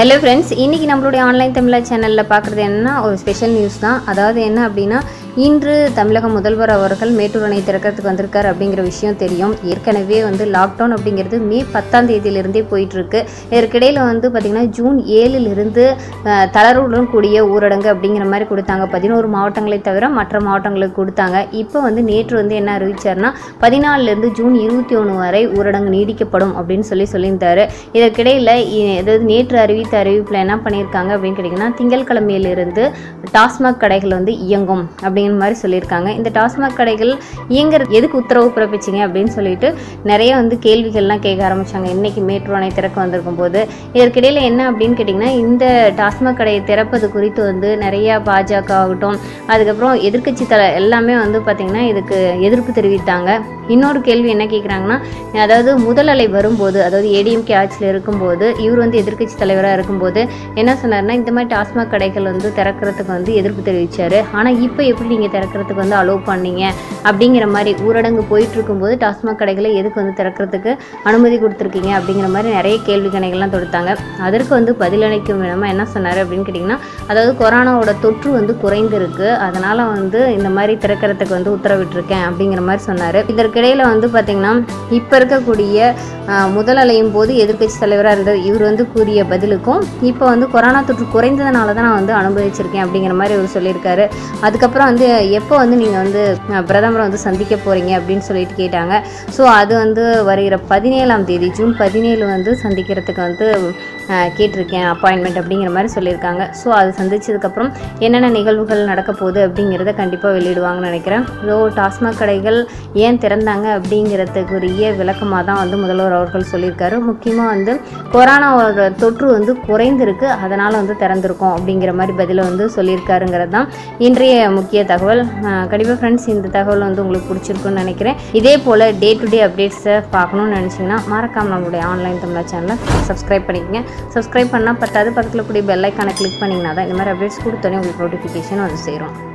hello friends இன்றைக்கி நம்மளுடைய online தமிழா சேனலில் பார்க்குறது என்னன்னா ஒரு ஸ்பெஷல் நியூஸ் தான் அதாவது என்ன அப்படின்னா இன்று தமிழக முதல்வர் அவர்கள் மேட்டூர் அணை திறக்கிறதுக்கு வந்திருக்கார் அப்படிங்கிற விஷயம் தெரியும் ஏற்கனவே வந்து லாக்டவுன் அப்படிங்கிறது மே பத்தாம் தேதியிலிருந்தே போயிட்டுருக்கு இதற்கிடையில் வந்து பார்த்திங்கன்னா ஜூன் ஏழிலிருந்து அஹ், தளர்வுடன் கூடிய ஊரடங்கு அப்படிங்கிற மாதிரி கொடுத்தாங்க பதினோரு மாவட்டங்களை தவிர மற்ற மாவட்டங்களுக்கு கொடுத்தாங்க இப்போ வந்து நேற்று வந்து என்ன அறிவிச்சார்னா பதினாலிருந்து ஜூன் இருபத்தி ஒன்று வரை ஊரடங்கு நீடிக்கப்படும் அப்படின்னு சொல்லி சொல்லியிருந்தாரு இதற்கிடையில் இ- அதாவது நேற்று அறிவித்த அறிவிப்பில் என்ன பண்ணியிருக்காங்க அப்படின்னு கேட்டிங்கன்னா திங்கட்கிழமையிலிருந்து டாஸ்மாக் கடைகள் வந்து இயங்கும் அப்படிங்கிற மாதிரி சொல்லியிருக்காங்க இந்த டாஸ்மாக் கடைகள் இயங்குற எதுக்கு உத்தரவு பிறப்பிச்சிங்க அப்படின்னு சொல்லிட்டு நிறைய வந்து கேள்விகள்லாம் கேட்க ஆரம்பிச்சாங்க இன்னைக்கு மேட்ரோ அணை திறக்க வந்திருக்கும் போது இதற்கிடையில் என்ன அப்படின்னு கேட்டிங்கன்னா இந்த டாஸ்மாக் கடையை திறப்பது குறித்து வந்து நிறைய பாஜக ஆகட்டும் அதுக்கப்புறம் எதிர்க்கட்சி தல எல்லாமே வந்து பார்த்திங்கன்னா இதுக்கு எதிர்ப்பு தெரிவித்தாங்க இன்னொரு கேள்வி என்ன கேட்குறாங்கன்னா அதாவது முதல் அலை வரும்போது அதாவது ஏடிஎம்கே ஆட்சியில் இருக்கும்போது இவர் வந்து எதிர்க்கட்சி தலைவராக இருக்கும்போது என்ன சொன்னார்னா இந்த மாதிரி டாஸ்மாக் கடைகள் வந்து திறக்கிறதுக்கு வந்து எதிர்ப்பு தெரிவித்தார் ஆனால் இப்போ எப்படி நீங்கள் திறக்கிறதுக்கு வந்து அலோவ் பண்ணீங்க அப்படிங்கிற மாதிரி ஊரடங்கு போயிட்டு இருக்கும்போது டாஸ்மாக் கடைகளை எதுக்கு வந்து திறக்கிறதுக்கு அனுமதி கொடுத்துருக்கீங்க அப்படிங்கிற மாதிரி நிறைய கேள்வி கணைகள்லாம் தொடுத்தாங்க அதற்கு வந்து பதிலளிக்கும் விதமாக என்ன சொன்னார் அப்படின்னு கேட்டிங்கன்னா அதாவது கொரோனாவோட தொற்று வந்து குறைந்திருக்கு அதனால் வந்து இந்த மாதிரி திறக்கிறதுக்கு வந்து உத்தரவிட்டிருக்கேன் அப்படிங்கிற மாதிரி சொன்னார் இதற்கிடையில் வந்து பார்த்திங்கன்னா இப்போ இருக்கக்கூடிய ஆஹ், முதல் அலையும் போது எதிர்க்கட்சி தலைவராக இருந்தது இவர் வந்து கூறிய பதிலுக்கும் இப்போ வந்து கொரோனா தொற்று குறைந்ததுனால தான் நான் வந்து அனுபவிச்சிருக்கேன் அப்படிங்கிற மாதிரி அவர் சொல்லியிருக்காரு அதுக்கப்புறம் வந்து எப்போ வந்து நீங்கள் வந்து அஹ், பிரதமரை வந்து சந்திக்க போகிறீங்க அப்படின்னு சொல்லிட்டு கேட்டாங்க ஸோ அது வந்து வருகிற பதினேழாம் தேதி ஜூன் பதினேழு வந்து சந்திக்கிறதுக்கு வந்து அஹ், கேட்டிருக்கேன் அப்பாயின்மெண்ட் அப்படிங்கிற மாதிரி சொல்லியிருக்காங்க ஸோ அது சந்திச்சதுக்கப்புறம் என்னென்ன நிகழ்வுகள் நடக்க போகுது அப்படிங்கிறத கண்டிப்பாக வெளியிடுவாங்கன்னு நினைக்கிறேன் ஸோ டாஸ்மாக் கடைகள் ஏன் திறந்தாங்க அப்படிங்கிறதுக்குரிய விளக்கமாக தான் வந்து முதல்வர் அவர்கள் சொல்லியிருக்காரு முக்கியமாக வந்து கொரோனாவோட தொற்று வந்து குறைந்திருக்கு அதனால் வந்து திறந்திருக்கோம் அப்படிங்கிற மாதிரி பதிலை வந்து சொல்லியிருக்காருங்கிறது தான் இன்றைய முக்கிய தகவல் கண்டிப்பாக ஃப்ரெண்ட்ஸ் இந்த தகவல் வந்து உங்களுக்கு பிடிச்சிருக்குன்னு நினைக்கிறேன் இதே போல் டே டு டே அப்டேட்ஸை பார்க்கணும்னு நினச்சிங்கன்னா மறக்காம நம்மளுடைய ஆன்லைன் தமிழா சேனலை சப்ஸ்கிரைப் பண்ணிக்கங்க சப்ஸ்கிரைப் பண்ணால் பத்தாது பக்கத்தில் கூடிய பெல் ஐக்கானை கிளிக் பண்ணிங்கன்னா தான் இந்த மாதிரி அப்டேட்ஸ் கொடுத்தோன்னே உங்களுக்கு நோட்டிஃபிகேஷன் வந்து சேரும்